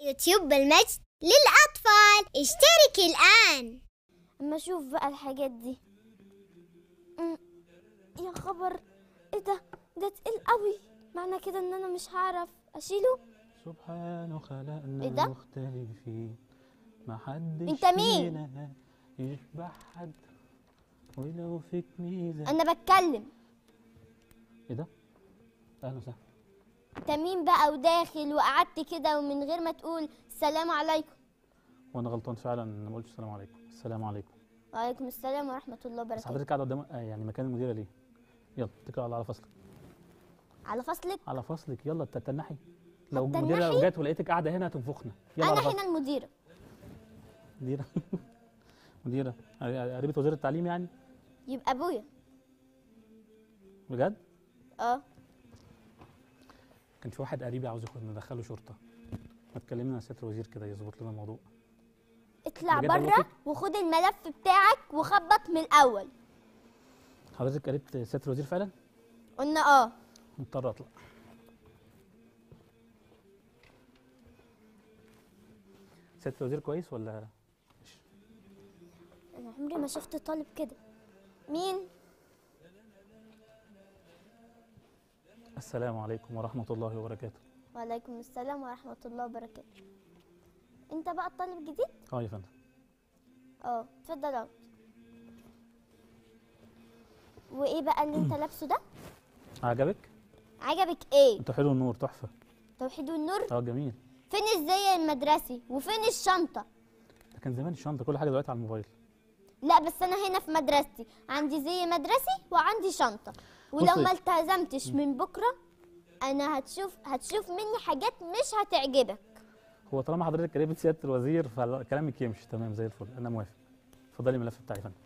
يوتيوب بالمجد للأطفال اشترك الآن اما اشوف بقى الحاجات دي أم، يا خبر ايه ده ده تقيل قوي معنى كده ان انا مش هعرف اشيله سبحانه خلقنا إيه ده؟ مختلفين ما حدش أنت مين؟ فينا يشبه حد ولو فيك ميزة انا بتكلم ايه ده؟ اهلا وسهلا انت مين بقى وداخل وقعدت كده ومن غير ما تقول السلام عليكم وانا غلطان فعلا ان ما قلتش السلام عليكم السلام عليكم وعليكم السلام ورحمة الله بس وبركاته حضرتك قاعده قدام آه يعني مكان المديره ليه؟ يلا اتكل على على فصلك على فصلك على فصلك يلا تتنحي لو هتنحي؟ المديره لو جت ولقيتك قاعده هنا هتنفخنا يلا على انا فصلك هنا المديرة مديره مديره قريبه وزير التعليم يعني يبقى ابويا بجد؟ اه كان في واحد قريبي عاوز ياخد ندخله شرطه ما تكلمنا يا سياده الوزير كده يظبط لنا الموضوع اطلع بجد بره أبوكي؟ وخد الملف بتاعك وخبط من الاول حضرتك قريبت سياده الوزير فعلا؟ قلنا اه مضطر اطلع سياده الوزير كويس ولا انا عمري ما شفت طالب كده مين السلام عليكم ورحمه الله وبركاته وعليكم السلام ورحمة الله وبركاته انت بقى الطالب الجديد اه يا فندم اه اتفضل اقعد وايه بقى اللي انت لابسه ده عجبك؟ عجبك ايه انت حلو النور تحفه توحيد والنور اه جميل فين الزي المدرسي وفين الشنطة ده كان زمان الشنطه كل حاجه دلوقتي على الموبايل لا بس انا هنا في مدرستي عندي زي مدرسي وعندي شنطة ولو بصي. ما التزمتش من بكرة انا هتشوف هتشوف مني حاجات مش هتعجبك هو طالما حضرتك قريبه سياده الوزير فكلامك يمشي تمام زي الفل انا موافق اتفضلي الملف بتاعي يا فندم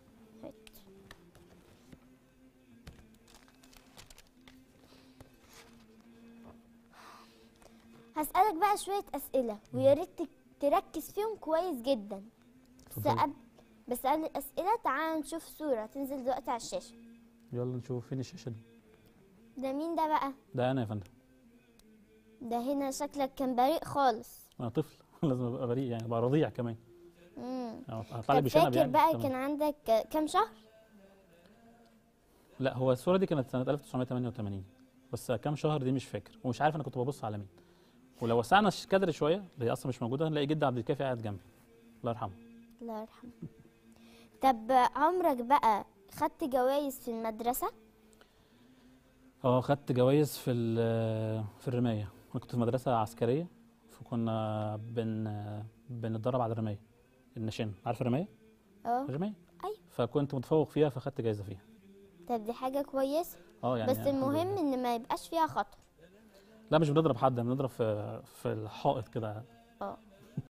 هسألك بقى شوية أسئلة ويا ريت تك- تركز فيهم كويس جدا بس اتفضلي. قبل بس قبل الأسئلة تعال نشوف صورة تنزل دلوقتي على الشاشة يلا نشوف فين الشاشه دي ده مين ده بقى؟ ده انا يا فندم ده هنا شكلك كان بريء خالص انا طفل لازم ابقى بريء يعني ابقى رضيع كمان مم. أه، هطلع لي طب بشنب فاكر يعني بقى تمام. كان عندك كام شهر؟ لا هو الصوره دي كانت سنه 1988 بس كام شهر دي مش فاكر ومش عارف انا كنت ببص على مين ولو وسعنا الكادر شويه اللي هي اصلا مش موجوده هنلاقي جد عبد الكافي قاعد جنبي الله يرحمه الله يرحمه طب عمرك بقى خدت جوائز في المدرسة؟ اه خدت جوائز في ال- في الرمايه انا كنت في مدرسه عسكريه فكنا بن بنتدرب على الرمايه النشان عارف الرمايه اه الرمايه أيوة. فكنت متفوق فيها فخدت جايزه فيها طب دي حاجة كويسة اه يعني بس الحمد المهم لله. ان ما يبقاش فيها خطر لا مش بنضرب حد بنضرب في في الحائط كده اه